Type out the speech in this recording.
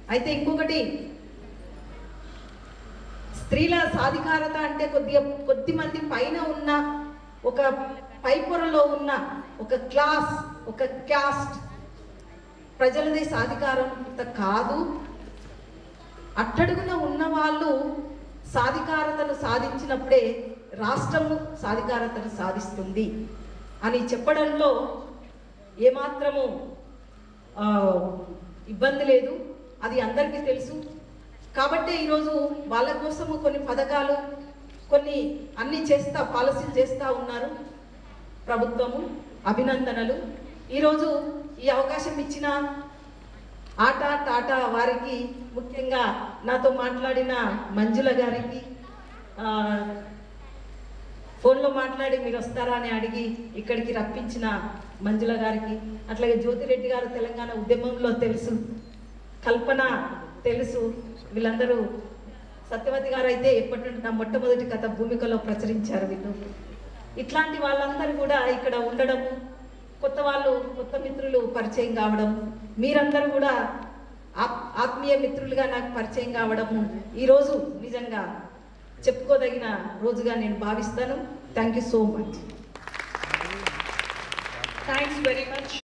అయితే ఇంకొకటి స్త్రీల సాధికారత అంటే కొద్దిగా కొద్ది మంది పైన ఉన్న ఒక పై పొరలో ఉన్న ఒక క్లాస్ ఒక క్యాస్ట్ ప్రజలది సాధికారత కాదు అట్టడుగున ఉన్న వాళ్ళు సాధికారతను సాధించినప్పుడే రాష్ట్రము సాధికారతను సాధిస్తుంది అని చెప్పడంలో ఏమాత్రము ఆ, ఇబ్బంది లేదు అది అందరికీ తెలుసు కాబట్టే ఈరోజు వాళ్ళ కోసము కొన్ని పథకాలు కొన్ని అన్ని చేస్తా పాలసీలు చేస్తూ ఉన్నారు ప్రభుత్వము అభినందనలు ఈరోజు ఈ అవకాశం ఇచ్చిన ఆటా టాటా వారికి ముఖ్యంగా నాతో మాట్లాడిన మంజుల గారికి ఆ, ఫోన్లో మాట్లాడి మీరు వస్తారా అని అడిగి ఇక్కడికి రప్పించిన మంజుల గారికి అట్లాగే జ్యోతిరెడ్డి గారు తెలంగాణ ఉద్యమంలో తెలుసు కల్పన తెలుసు వీళ్ళందరూ సత్యవతి గారు అయితే ఎప్పటి నుండి నా మొట్టమొదటి కథ భూమికలో ప్రచురించారు వీళ్ళు ఇట్లాంటి వాళ్ళందరూ కూడా ఇక్కడ ఉండడము కొత్త వాళ్ళు కొత్త మిత్రులు పరిచయం కావడం మీరందరూ కూడా ఆప్- ఆత్మీయ మిత్రులుగా నాకు పరిచయం కావడము ఈరోజు నిజంగా చెప్పుకోదగిన రోజుగా నేను భావిస్తాను thank you so much thanks very much